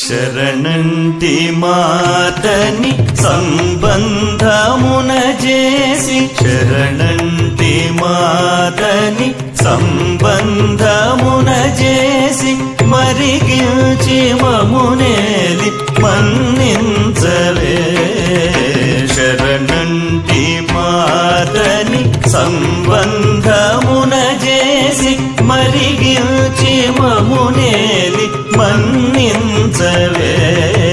శరణంటి మాతని సంబంధమున చేసి శరణంటి మాతని సంబంధమున చేసి మరిగిల్చి మమునేలి మన్నించలే శరణంటి మాతని సంబంధమున చేసి మరిగిల్చి మమునేలి మన్నించవే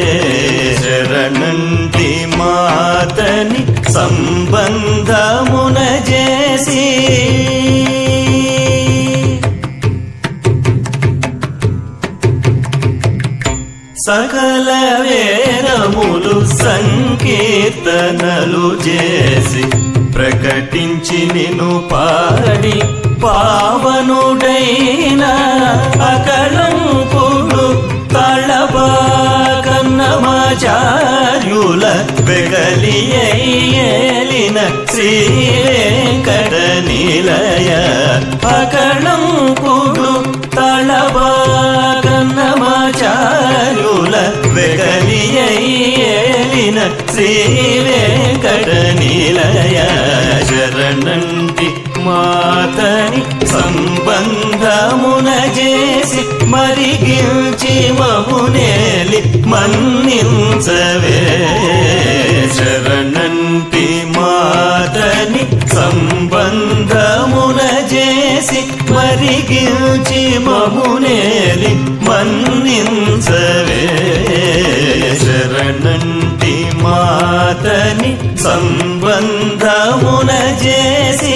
శరణంటి మాతని సంబంధమున చేసి సకల వేదములు సంకీర్తనలు చేసి ప్రకటించి నిన్ను పాడి పావనుడైన అకళంకుడు తళబాకన్నమాచార్యుల బెగలి ఏలిన శ్రీ వెంకట నిలయ అకళంకుడు తళబాకన్నమాచార్యుల వెగలి ఏలిన శ్రీ వెంకట నిలయ శరణంటి మాతని సంబంధమున చేసి మరిగిల్చి మమునేలి మన్నించవే శరణంటి మాతని సంబంధమున చేసి మరిగిల్చి మమునేలి మన్నించవే శరణంటి మాతని సంబంధమున చేసి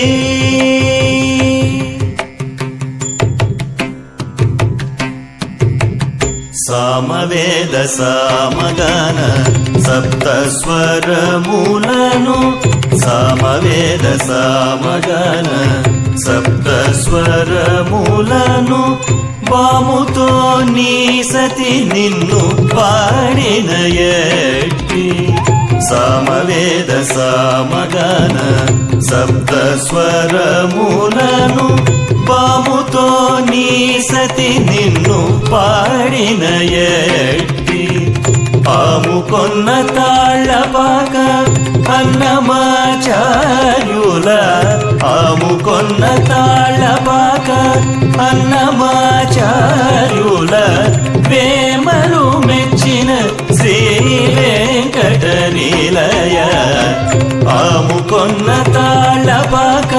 సామవేద సామగాన సప్త స్వరములను సామవేద సామగాన సప్త స్వరములను బాముతో నీ సతి నిన్ను పాడిన ఎట్టి సామవేద సామగాన సప్త స్వరములను బాముతో నీ సతి నిన్ను పాడిన ఎట్టి ఆముకొన్న తాళ్ళపాక అన్నమాచార్యుల ఆముకొన్న తాళ్ళపాక అన్నమాచార్యుల ప్రేమలు మెచ్చిన శ్రీ వెంకట నిలయ ఆముకొన్న తాళ్ళపాక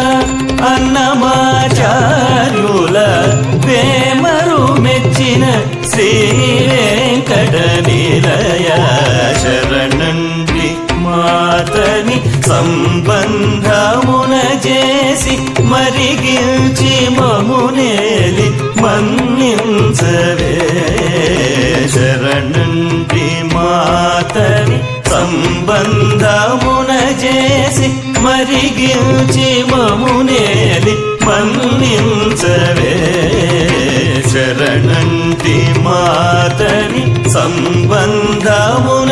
అన్నమాచార్యుల ప్రేమరు మెచ్చిన శ్రీ వెంకట నిలయ శరణంటి మాతని సంబంధమున చేసి మరిగిల్చి మమునేలి మన్నించవే శరణంటి మాతని సంబంధమున చేసి మరిగిల్చి మమునేలి మన్నించవే శరణంటి మాతని సంబంధము